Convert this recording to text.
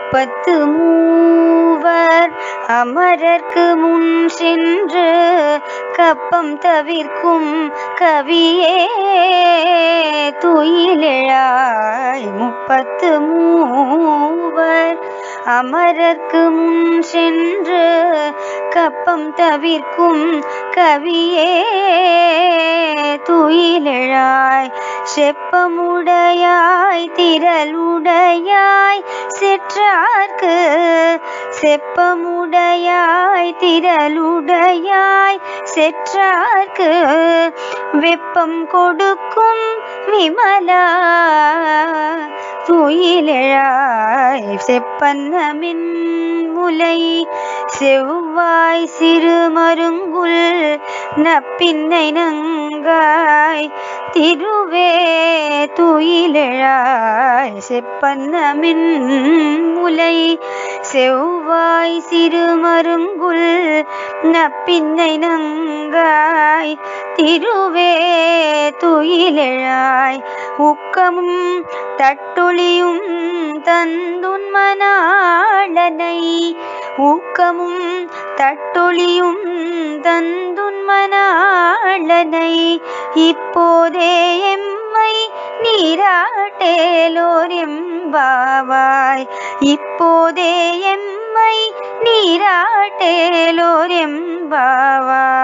முப்பத்து மூவர் அமரர்க்கு முன் சென்று கப்பம் தவிர்க்கும் கவியே துயிலெழாய் முப்பத்து மூவர் அமரர்க்கு முன் சென்று கப்பம் தவிர்க்கும் கவியே துயிலெழாய் செப்பமுடையாய் திரளுடையாய் செற்றார்க்கு செப்பமுடையாய் திரளுடையாய் செற்றார்க்கு வெப்பம் கொடுக்கும் விமலா துயிலெழாய் செப்பன்னமின் முலை செவ்வாய் சிறு மருங்குல் நப்பின்னை நங்காய் திருவே துயிலெழாய் செப்பன்னமின் முலை செவ்வாய் சிறு மருங்குல் நப்பின்னை நங்காய் திருவே துயிலெழாய் உக்கமும் தட்டொளியும் தந்துன்மனாளனை ஊக்கமும் தட்டொளியும் தந்துன்மனாளனை இப்போதே எம்மை நீராட்டேலோர் எம்பாவாய் இப்போதே எம்மை நீராட்டேலோர் எம்பாவாய்